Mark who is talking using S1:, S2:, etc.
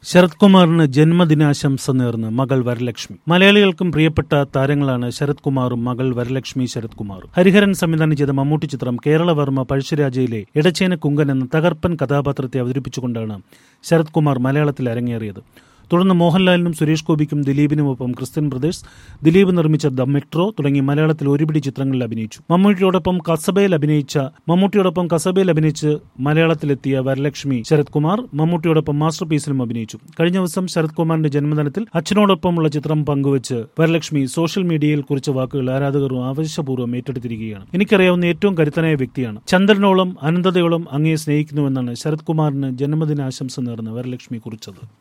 S1: ശരത് കുമാറിന് ജന്മദിനാശംസ നേർന്ന് മകൾ വരലക്ഷ്മി മലയാളികൾക്കും പ്രിയപ്പെട്ട താരങ്ങളാണ് ശരത് കുമാറും മകൾ വരലക്ഷ്മി ശരത് കുമാറും ഹരിഹരൻ സംവിധാനം ചെയ്ത മമ്മൂട്ടി ചിത്രം കേരളവർമ്മ പഴശ്ശിരാജയിലെ ഇടച്ചേന കുങ്കൻ എന്ന തകർപ്പൻ കഥാപാത്രത്തെ അവതരിപ്പിച്ചുകൊണ്ടാണ് ശരത് കുമാർ മലയാളത്തിൽ അരങ്ങേറിയത് തുടർന്ന് മോഹൻലാലിനും സുരേഷ് ഗോപിക്കും ദിലീപിനുമൊപ്പം ക്രിസ്ത്യൻ ബ്രദേഴ്സ് ദിലീപ് നിർമ്മിച്ച ദ മെട്രോ തുടങ്ങി മലയാളത്തിൽ ഒരുപിടി ചിത്രങ്ങളിൽ അഭിനയിച്ചു മമ്മൂട്ടിയോടൊപ്പം കസബയിൽ അഭിനയിച്ച മമ്മൂട്ടിയോടൊപ്പം കസബയിൽ അഭിനയിച്ച് മലയാളത്തിലെത്തിയ വരലക്ഷ്മി ശരത് കുമാർ മമ്മൂട്ടിയോടൊപ്പം മാസ്റ്റർ പീസിലും അഭിനയിച്ചു കഴിഞ്ഞ ദിവസം ശരത് കുമാറിന്റെ ജന്മദിനത്തിൽ അച്ഛനോടൊപ്പമുള്ള ചിത്രം പങ്കുവച്ച് വരലക്ഷ്മി സോഷ്യൽ മീഡിയയിൽ കുറിച്ച വാക്കുകൾ ആരാധകർ ആവേശപൂർവ്വം ഏറ്റെടുത്തിരിക്കുകയാണ് എനിക്കറിയാവുന്ന ഏറ്റവും കരുത്തനായ വ്യക്തിയാണ് ചന്ദ്രനോളം അനന്തതയോളം അങ്ങയെ സ്നേഹിക്കുന്നുവെന്നാണ് ശരത് കുമാറിന് ജന്മദിനാശംസ നേർന്ന് വരലക്ഷ്മി കുറിച്ചത്